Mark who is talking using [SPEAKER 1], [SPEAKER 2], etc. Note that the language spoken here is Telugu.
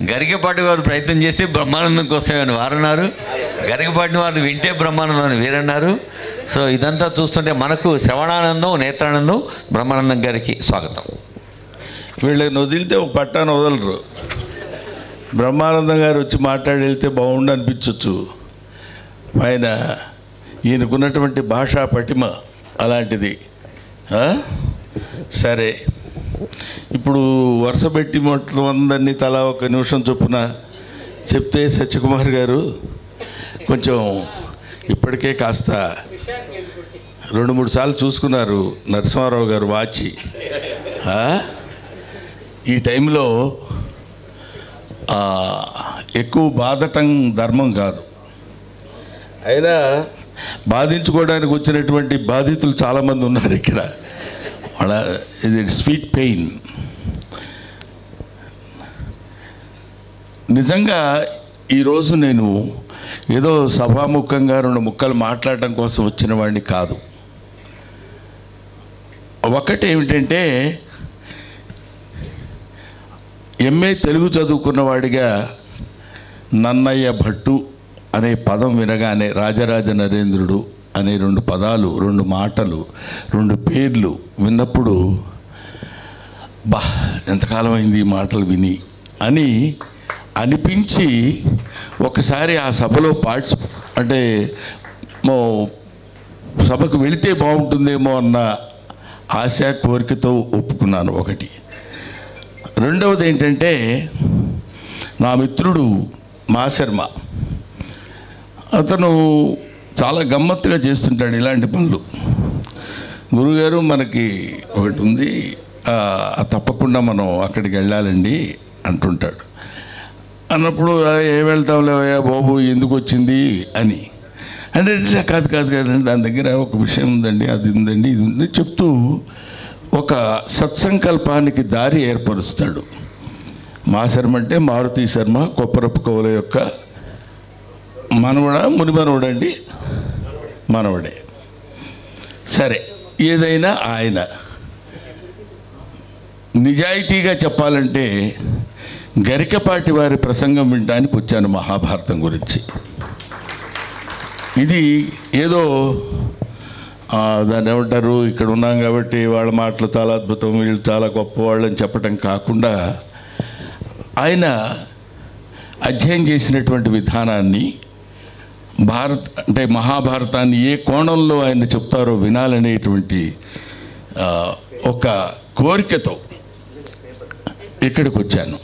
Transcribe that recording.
[SPEAKER 1] గరికపాటి వారు ప్రయత్నం చేసి బ్రహ్మానందం కోసమని వారన్నారు గరికపాటి వారు వింటే బ్రహ్మానందం అని వీరన్నారు సో ఇదంతా చూస్తుంటే మనకు శ్రవణానందం నేత్రానందం బ్రహ్మానందం గారికి స్వాగతం
[SPEAKER 2] వీళ్ళని వదిలితే ఒక పట్టాన్ని వదలరు బ్రహ్మానందం గారు వచ్చి మాట్లాడి వెళ్తే బాగుండు అనిపించవచ్చు ఆయన ఈయనకున్నటువంటి భాషా పటిమ అలాంటిది ఆ? సరే ఇప్పుడు వరుస పెట్టి మొత్తం అందరినీ తలా ఒక నిమిషం చొప్పున చెప్తే సత్యకుమార్ గారు కొంచెం ఇప్పటికే కాస్త రెండు మూడు సార్లు చూసుకున్నారు నరసింహారావు గారు వాచి ఆ? ఈ టైంలో ఆ, ఎక్కువ బాధటం ధర్మం కాదు అయినా బాధించుకోవడానికి వచ్చినటువంటి బాధితులు చాలామంది ఉన్నారు ఇక్కడ వాళ్ళ ఇది స్వీట్ పెయిన్ నిజంగా ఈరోజు నేను ఏదో సభాముఖంగా రెండు ముక్కలు మాట్లాడటం కోసం వచ్చిన వాడిని కాదు ఒకటి ఏమిటంటే ఎంఏ తెలుగు చదువుకున్న వాడిగా నన్నయ్య భట్టు అనే పదం వినగానే రాజరాజ నరేంద్రుడు అనే రెండు పదాలు రెండు మాటలు రెండు పేర్లు విన్నప్పుడు బా ఎంతకాలం అయింది ఈ మాటలు విని అని అనిపించి ఒకసారి ఆ సభలో పార్ట్స్ అంటే మో సభకు వెళితే బాగుంటుందేమో అన్న ఆశ కోరికతో ఒప్పుకున్నాను ఒకటి రెండవది ఏంటంటే నా మిత్రుడు మాశర్మ అతను చాలా గమ్మత్తుగా చేస్తుంటాడు ఇలాంటి పనులు గురుగారు మనకి ఒకటి ఉంది ఆ, తప్పకుండా మనం అక్కడికి వెళ్ళాలండి అంటుంటాడు అన్నప్పుడు "ఆ, ఏం వెళ్తాంలే అయ్యా బాబు ఎందుకు వచ్చింది అని అంటే కాదు కాదు కాదండి దాని దగ్గర ఒక విషయం ఉందండి అది ఉందండి ఇది ఉంది చెప్తూ ఒక సత్సంకల్పానికి దారి ఏర్పరుస్తాడు మా శర్మ అంటే మారుతి శర్మ కొప్పరపు కవుల యొక్క మనవడ మునిమనవడండి మనవడే సరే ఏదైనా ఆయన నిజాయితీగా చెప్పాలంటే గరికపాటి వారి ప్రసంగం వినడానికి వచ్చాను మహాభారతం గురించి ఇది ఏదో ఆ, దాన్ని ఏమంటారు ఇక్కడ ఉన్నాం కాబట్టి వాళ్ళ మాటలు చాలా అద్భుతం వీళ్ళు చాలా గొప్పవాళ్ళు అని చెప్పటం కాకుండా ఆయన అధ్యయనం చేసినటువంటి విధానాన్ని భారత్ అంటే మహాభారతాన్ని ఏ కోణంలో ఆయన చెప్తారో వినాలనేటువంటి ఆ, ఒక కోరికతో ఇక్కడికి వచ్చాను